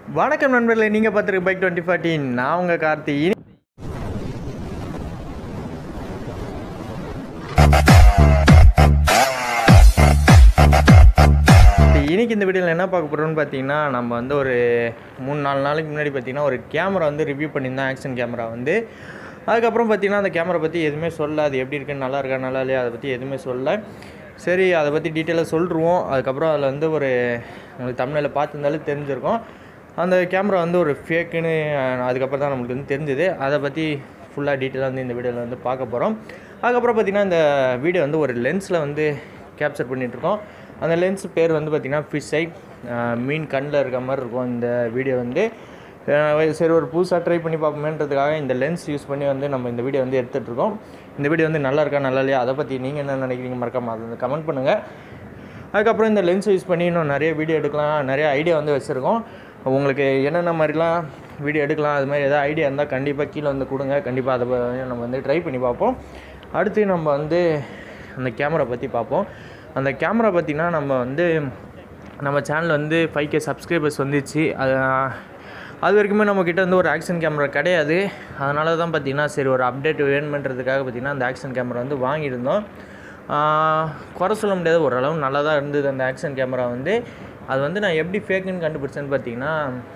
வணக்கம் நண்பர்களே நீங்கள் பார்த்துருக்கு பைக் டுவெண்ட்டி ஃபார்ட்டி நான் உங்கள் கார்த்தி இனி இன்னைக்கு இந்த வீடியோவில் என்ன பார்க்க போகிறோம்னு பார்த்தீங்கன்னா நம்ம வந்து ஒரு மூணு நாலு நாளைக்கு முன்னாடி பார்த்தீங்கன்னா ஒரு கேமரா வந்து ரிவ்யூ பண்ணியிருந்தோம் ஆக்ஷன் கேமரா வந்து அதுக்கப்புறம் பார்த்தீங்கன்னா அந்த கேமரா பற்றி எதுவுமே சொல்ல அது எப்படி இருக்குன்னு நல்லா இருக்கா நல்லா இல்லையா அதை பற்றி எதுவுமே சொல்ல சரி அதை பற்றி டீட்டெயிலாக சொல்லிருவோம் அதுக்கப்புறம் அதில் வந்து ஒரு உங்களுக்கு தமிழில் பார்த்துருந்தாலே தெரிஞ்சிருக்கும் அந்த கேமரா வந்து ஒரு ஃபேக்குன்னு அதுக்கப்புறம் தான் நம்மளுக்கு வந்து தெரிஞ்சது அதை பற்றி ஃபுல்லாக டீட்டெயிலாக வந்து இந்த வீடியோவில் வந்து பார்க்க போகிறோம் அதுக்கப்புறம் பார்த்திங்கன்னா இந்த வீடியோ வந்து ஒரு லென்ஸில் வந்து கேப்சர் பண்ணிகிட்ருக்கோம் அந்த லென்ஸ் பேர் வந்து பார்த்திங்கன்னா ஃபிஷ் ஐ மீன் கண்ணில் இருக்க மாதிரி இருக்கும் இந்த வீடியோ வந்து அஹ் சரி ஒரு புதுசாக ட்ரை பண்ணி பார்ப்போமேன்றதுக்காக இந்த லென்ஸ் யூஸ் பண்ணி வந்து நம்ம இந்த வீடியோ வந்து எடுத்துகிட்டு இருக்கோம் இந்த வீடியோ வந்து நல்லா இருக்கா நல்லா இல்லையா அதை பற்றி நீங்கள் என்ன நினைக்கிறீங்க மறக்காம அதை வந்து கமெண்ட் பண்ணுங்கள் அதுக்கப்புறம் இந்த லென்ஸ் யூஸ் பண்ணி இன்னும் நிறைய வீடியோ எடுக்கலாம் நிறைய ஐடியா வந்து வச்சுருக்கோம் உங்களுக்கு என்னென்ன மாதிரிலாம் வீடியோ எடுக்கலாம் அது மாதிரி எதாவது ஐடியா இருந்தால் கண்டிப்பாக கீழே வந்து கொடுங்க கண்டிப்பாக அதை ப- நம்ம வந்து ட்ரை பண்ணி பார்ப்போம் அடுத்து நம்ம வந்து அந்த கேமரா பற்றி பார்ப்போம் அந்த கேமரா பார்த்திங்கன்னா நம்ம வந்து நம்ம சேனல் வந்து ஃபைவ் கே சப்ஸ்கிரைபர்ஸ் வந்துச்சு அது அது வரைக்குமே நம்மக்கிட்ட வந்து ஒரு ஆக்ஷன் கேமரா கிடையாது அதனால தான் பார்த்திங்கன்னா சரி ஒரு அப்டேட் வேணுமென்றதுக்காக பார்த்திங்கன்னா அந்த ஆக்ஷன் கேமரா வந்து வாங்கியிருந்தோம் ஆஹ் குறை சொல்ல முடியாது ஓரளவு நல்லா தான் இருந்தது அந்த ஆக்ஷன் கேமரா வந்து அது வந்து நான் எப்படி ஃபேக்குன்னு கண்டுபிடிச்சேன்னு பார்த்தீங்கன்னா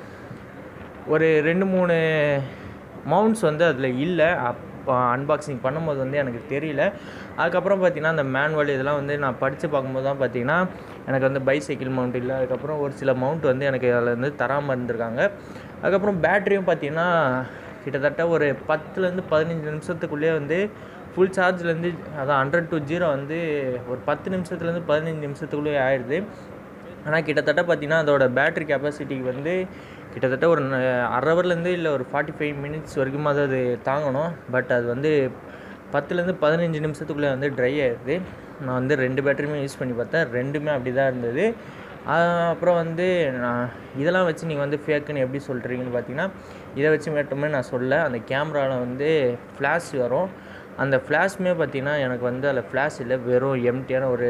ஒரு ரெண்டு மூணு மவுண்ட்ஸ் வந்து அதில் இல்லை அப்போ அன்பாக்சிங் பண்ணும்போது வந்து எனக்கு தெரியல அதுக்கப்புறம் பார்த்தீங்கன்னா அந்த மேனுவல் இதெல்லாம் வந்து நான் படித்து பார்க்கும்போது தான் பார்த்தீங்கன்னா எனக்கு வந்து பைசைக்கிள் மவுண்ட் இல்லை அதுக்கப்புறம் ஒரு சில மவுண்ட் வந்து எனக்கு அதில் வந்து தராமல் இருந்திருக்காங்க அதுக்கப்புறம் பேட்டரியும் பார்த்தீங்கன்னா கிட்டத்தட்ட ஒரு பத்துலேருந்து பதினஞ்சு நிமிஷத்துக்குள்ளேயே வந்து ஃபுல் சார்ஜ்லேருந்து அதான் ஹண்ட்ரட் டு ஜீரோ வந்து ஒரு பத்து நிமிஷத்துலேருந்து பதினஞ்சு நிமிஷத்துக்குள்ளேயே ஆயிடுது ஆனால் கிட்டத்தட்ட பார்த்தீங்கன்னா அதோட பேட்டரி கெப்பாசிட்டிக்கு வந்து கிட்டத்தட்ட ஒரு ந- அரை ஹவர்லேருந்து இல்லை ஒரு ஃபார்ட்டி ஃபைவ் மினிட்ஸ் வரைக்கும் அது அது தாங்கணும் பட் அது வந்து பத்துலேருந்து பதினஞ்சு நிமிஷத்துக்குள்ளே வந்து ட்ரை ஆயிடுது நான் வந்து ரெண்டு பேட்டரியுமே யூஸ் பண்ணி பார்த்தேன் ரெண்டுமே அப்படி தான் இருந்தது ஆஹ் அப்புறம் வந்து நான் இதெல்லாம் வச்சு நீங்கள் வந்து ஃபேக்குன்னு எப்படி சொல்கிறீங்கன்னு பார்த்தீங்கன்னா இதை வச்சு மட்டுமே நான் சொல்ல அந்த கேமராவில் வந்து ஃப்ளாஷ் வரும் அந்த ஃப்ளாஷ்மே பார்த்தீங்கன்னா எனக்கு வந்து அதில் ஃப்ளாஷ் இல்லை வெறும் எம்டியான ஒரு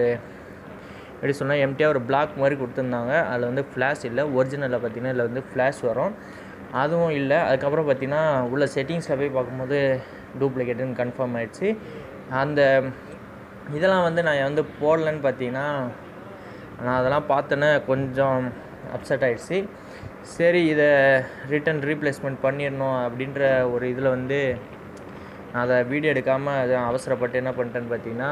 எப்படி சொன்னால் எம்டியாக ஒரு பிளாக் மாதிரி கொடுத்துருந்தாங்க அதில் வந்து ஃப்ளாஷ் இல்லை ஒரிஜினலில் பார்த்தீங்கன்னா இதில் வந்து ஃப்ளாஷ் வரும் அதுவும் இல்லை அதுக்கப்புறம் பார்த்தீங்கன்னா உள்ள செட்டிங்ஸில் போய் பார்க்கும்போது டூப்ளிகேட்டுன்னு கன்ஃபார்ம் ஆயிடுச்சு அந்த இதெல்லாம் வந்து நான் வந்து போடலன்னு பார்த்தீங்கன்னா நான் அதெல்லாம் பார்த்தோன்னே கொஞ்சம் அப்செட் ஆயிடுச்சு சரி இதை ரிட்டன் ரீப்ளேஸ்மெண்ட் பண்ணிடணும் அப்படின்ற ஒரு இதில் வந்து நான் அதை வீடியோ எடுக்காமல் அதை அவசரப்பட்டு என்ன பண்ணிட்டேன்னு பார்த்தீங்கன்னா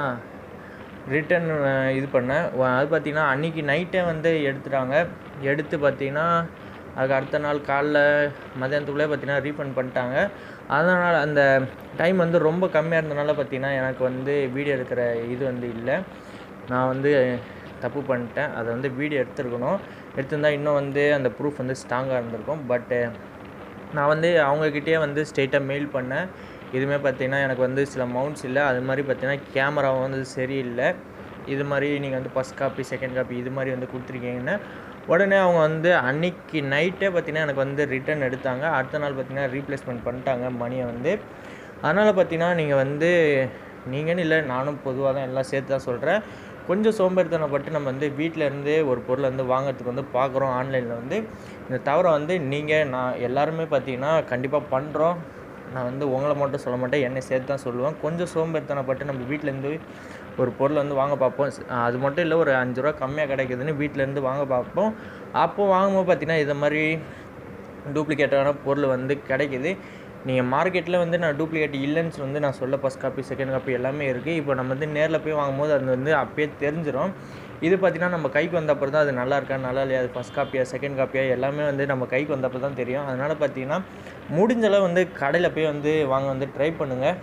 ரிட்டன் இது பண்ணேன் வ- அது பார்த்தீங்கன்னா அன்றைக்கி நைட்டே வந்து எடுத்துட்டாங்க எடுத்து பார்த்தீங்கன்னா அதுக்கு அடுத்த நாள் காலைல மதியானத்துக்குள்ளே பார்த்தீங்கன்னா ரீஃபண்ட் பண்ணிட்டாங்க அதனால் அந்த டைம் வந்து ரொம்ப கம்மியாக இருந்தனால பார்த்தீங்கன்னா எனக்கு வந்து வீடியோ எடுக்கிற இது வந்து இல்லை நான் வந்து தப்பு பண்ணிட்டேன் அதை வந்து வீடியோ எடுத்துருக்கணும் எடுத்திருந்தா இன்னும் வந்து அந்த ப்ரூஃப் வந்து ஸ்ட்ராங்காக இருந்திருக்கும் பட்டு நான் வந்து அவங்கக்கிட்டே வந்து ஸ்ட்ரெயிட்டாக மெயில் பண்ணேன் இதுவுமே பார்த்தீங்கன்னா எனக்கு வந்து சில மவுண்ட்ஸ் இல்லை அது மாதிரி பார்த்தீங்கன்னா கேமராவும் வந்து சரியில்லை இது மாதிரி நீங்கள் வந்து ஃபஸ்ட் காப்பி செகண்ட் காப்பி இது மாதிரி வந்து கொடுத்துருக்கீங்கன்னு உடனே அவங்க வந்து அன்னைக்கு நைட்டே பார்த்தீங்கன்னா எனக்கு வந்து ரிட்டர்ன் எடுத்தாங்க அடுத்த நாள் பார்த்தீங்கன்னா ரீப்ளேஸ்மெண்ட் பண்ணிட்டாங்க மணியை வந்து அதனால் பார்த்தீங்கன்னா நீங்கள் வந்து நீங்கன்னு இல்லை நானும் பொதுவாக தான் எல்லாம் சேர்த்து தான் சொல்கிறேன் கொஞ்சம் சோம்பேறித்தனப்பட்டு நம்ம வந்து வீட்டில் இருந்தே ஒரு பொருளை வந்து வாங்குறதுக்கு வந்து பார்க்குறோம் ஆன்லைனில் வந்து இந்த தவிர வந்து நீங்கள் நான் எல்லாருமே பார்த்தீங்கன்னா கண்டிப்பாக பண்ணுறோம் நான் வந்து உங்களை மட்டும் சொல்ல மாட்டேன் என்னை சேர்த்து தான் சொல்லுவேன் கொஞ்சம் சோம்பேறித்தனப்பட்டு நம்ம வீட்டிலேருந்து ஒரு பொருளை வந்து வாங்க பார்ப்போம் ஸ்- அது மட்டும் இல்லை ஒரு அஞ்சு ரூபா கம்மியாக கிடைக்குதுன்னு வீட்டிலேருந்து வாங்க பார்ப்போம் அப்போ வாங்கும்போது பார்த்தீங்கன்னா இதை மாதிரி டூப்ளிகேட்டான பொருள் வந்து கிடைக்குது நீங்கள் மார்க்கெட்டில் வந்து நான் டூப்ளிகேட் இல்லைன்னு வந்து நான் சொல்ல ஃபஸ்ட் காப்பி செகண்ட் காப்பி எல்லாமே இருக்குது இப்போ நம்ம வந்து நேரில் போய் வாங்கும்போது அது வந்து அப்பயே தெரிஞ்சிடும் இது பார்த்தீங்கன்னா நம்ம கைக்கு வந்த அப்புறம் தான் அது நல்லா இருக்கா நல்லா இல்லையா அது ஃபஸ்ட் காப்பியா செகண்ட் காப்பியா எல்லாமே வந்து நம்ம கைக்கு வந்த அப்புறம் தான் தெரியும் அதனால் பார்த்தீங்கன்னா முடிஞ்ச அளவு வந்து கடையில் போய் வந்து வாங்க வந்து ட்ரை பண்ணுங்கள்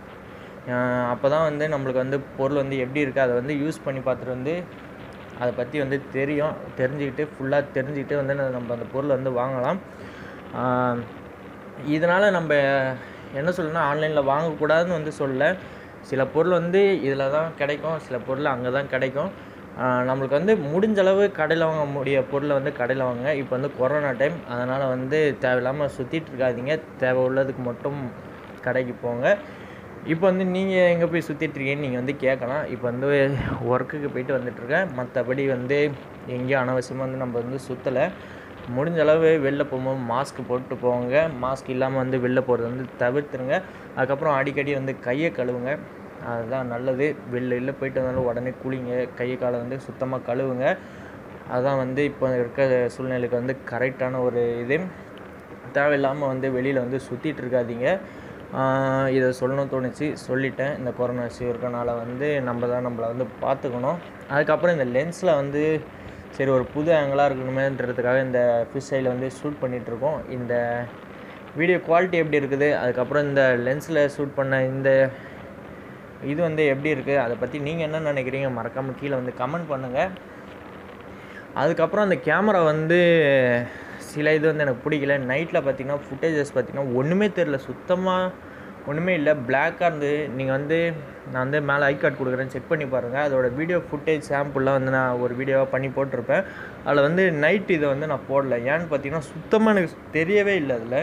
அப்போ தான் வந்து நம்மளுக்கு வந்து பொருள் வந்து எப்படி இருக்குது அதை வந்து யூஸ் பண்ணி பார்த்துட்டு வந்து அதை பற்றி வந்து தெரியும் தெரிஞ்சுக்கிட்டு ஃபுல்லாக தெரிஞ்சுக்கிட்டு வந்து நம்ம அந்த பொருளை வந்து வாங்கலாம் இதனால் நம்ம என்ன சொல்லணும்னா ஆன்லைனில் வாங்கக்கூடாதுன்னு வந்து சொல்ல சில பொருள் வந்து இதில் தான் கிடைக்கும் சில பொருள் அங்கே தான் கிடைக்கும் ஆஹ் நம்மளுக்கு வந்து முடிஞ்ச அளவு கடையில் வாங்க முடிய பொருளை வந்து கடையில் வாங்க இப்போ வந்து கொரோனா டைம் அதனால் வந்து தேவையில்லாமல் சுற்றிட்டு இருக்காதீங்க தேவை உள்ளதுக்கு மட்டும் கடைக்கு போங்க இப்போ வந்து நீங்கள் எங்கே போய் சுற்றிட்டு இருக்கீங்கன்னு நீங்கள் வந்து கேட்கலாம் இப்போ வந்து ஒர்க்குக்கு போயிட்டு வந்துட்டுருக்கேன் மற்றபடி வந்து எங்கேயும் அனாவசியமாக வந்து நம்ம வந்து சுற்றலை முடிஞ்ச அளவு வெளில போகும்போது மாஸ்க் போட்டு போங்க மாஸ்க் இல்லாமல் வந்து வெளில போகிறது வந்து தவிர்த்துருங்க அதுக்கப்புறம் அடிக்கடி வந்து கையை கழுவுங்க அதுதான் நல்லது வெளில வெளில போயிட்டு வந்தாலும் உடனே குளிங்க கையை காலை வந்து சுத்தமாக கழுவுங்க அதுதான் வந்து இப்போ இருக்க சூழ்நிலைக்கு வந்து கரெக்டான ஒரு இது தேவையில்லாமல் வந்து வெளியில் வந்து சுற்றிட்டு இருக்காதீங்க ஆஹ் இதை சொல்லணும்னு தோணுச்சு சொல்லிட்டேன் இந்த கொரோனா இஷ்யூ இருக்கனால வந்து நம்ம தான் நம்மளை வந்து பார்த்துக்கணும் அதுக்கப்புறம் இந்த லென்ஸில் வந்து சரி ஒரு புது ஆங்கிளாக இருக்கணுமேன்றதுக்காக இந்த ஃபிஷ் ஐயில் வந்து ஷூட் பண்ணிகிட்ருக்கோம் இந்த வீடியோ குவாலிட்டி எப்படி இருக்குது அதுக்கப்புறம் இந்த லென்ஸில் ஷூட் பண்ண இந்த இது வந்து எப்படி இருக்குது அதை பற்றி நீங்கள் என்ன நினைக்கிறீங்க மறக்காமல் கீழே வந்து கமெண்ட் பண்ணுங்கள் அதுக்கப்புறம் அந்த கேமரா வந்து சில இது வந்து எனக்கு பிடிக்கல நைட்டில் பார்த்தீங்கன்னா ஃபுட்டேஜஸ் பார்த்தீங்கன்னா ஒன்றுமே தெரில சுத்தமாக ஒன்றுமே இல்லை பிளாக்காக இருந்து நீங்கள் வந்து நான் வந்து மேலே ஐ கார்டு கொடுக்குறேன் செக் பண்ணி பாருங்கள் அதோட வீடியோ ஃபுட்டேஜ் சாம்பிள்லாம் வந்து நான் ஒரு வீடியோவாக பண்ணி போட்டிருப்பேன் அதில் வந்து நைட் இதை வந்து நான் போடல ஏன்னு பார்த்தீங்கன்னா சுத்தமாக எனக்கு தெரியவே இல்லை அதில்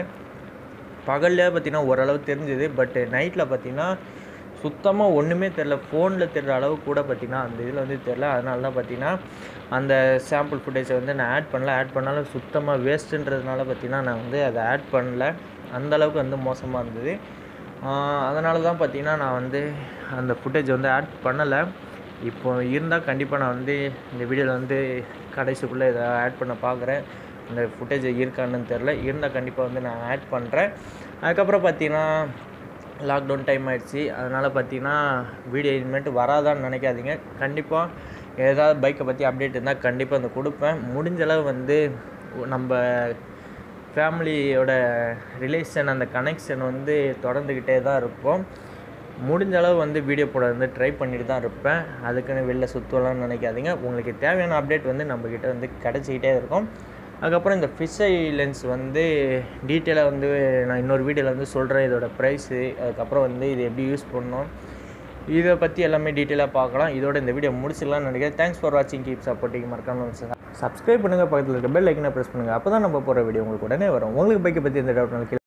பகல்லே பார்த்தீங்கன்னா ஓரளவு தெரிஞ்சுது பட் நைட்டில் பார்த்தீங்கன்னா சுத்தமாக ஒன்றுமே தெரில ஃபோனில் தெரிற அளவு கூட பார்த்தீங்கன்னா அந்த இதில் வந்து தெரில அதனால தான் பார்த்தீங்கன்னா அந்த சாம்பிள் ஃபுட்டேஜை வந்து நான் ஆட் பண்ணல ஆட் பண்ணாலும் சுத்தமாக வேஸ்ட்டுன்றதுனால பார்த்தீங்கன்னா நான் வந்து அதை ஆட் பண்ணல அந்த அளவுக்கு வந்து மோசமாக இருந்தது அதனால தான் பார்த்தீங்கன்னா நான் வந்து அந்த ஃபுட்டேஜ் வந்து ஆட் பண்ணலை இப்போ இருந்தால் கண்டிப்பாக நான் வந்து இந்த வீடியோவில் வந்து கடைசிக்குள்ளே இதை ஆட் பண்ண பார்க்குறேன் இந்த ஃபுட்டேஜ் இருக்கான்னு தெரில இருந்தால் கண்டிப்பாக வந்து நான் ஆட் பண்ணுறேன் அதுக்கப்புறம் பார்த்தீங்கன்னா லாக்டவுன் டைம் ஆயிடுச்சு அதனால் பார்த்தீங்கன்னா வீடியோ இனிமேட்டு வராதான்னு நினைக்காதீங்க கண்டிப்பாக ஏதாவது பைக்கை பற்றி அப்டேட் இருந்தால் கண்டிப்பாக அந்த கொடுப்பேன் முடிஞ்ச அளவு வந்து நம்ம ஃபேமிலியோட ரிலேஷன் அந்த கனெக்ஷன் வந்து தொடர்ந்துக்கிட்டே தான் இருக்கும் முடிஞ்ச அளவு வந்து வீடியோ போட வந்து ட்ரை பண்ணிட்டு தான் இருப்பேன் அதுக்குன்னு வெளில சுற்றலாம்னு நினைக்காதீங்க உங்களுக்கு தேவையான அப்டேட் வந்து நம்மக்கிட்ட வந்து கிடச்சிக்கிட்டே இருக்கும் அதுக்கப்புறம் இந்த ஃபிஷ்ஷை லென்ஸ் வந்து டீட்டெயிலாக வந்து நான் இன்னொரு வீடியோவில் வந்து சொல்கிறேன் இதோட ப்ரைஸு அதுக்கப்புறம் வந்து இது எப்படி யூஸ் பண்ணணும் இதை பற்றி எல்லாமே டீட்டெயிலாக பார்க்கலாம் இதோட இந்த வீடியோ முடிச்சிடலாம்னு நினைக்கிறேன் தேங்க்ஸ் ஃபார் வாட்சிங் கீப் சப்போர்ட்டிங் மறக்காம சப்ஸ்கிரைப் பண்ணுங்கள் பக்கத்தில் இருக்க பெல் ஐக்கனை ப்ரெஸ் பண்ணுங்கள் அப்போ தான் நம்ம போகிற வீடியோ உங்களுக்கு உடனே வரும் உங்களுக்கு பைக்கை பற்றி எந்த டவுட்னாலும்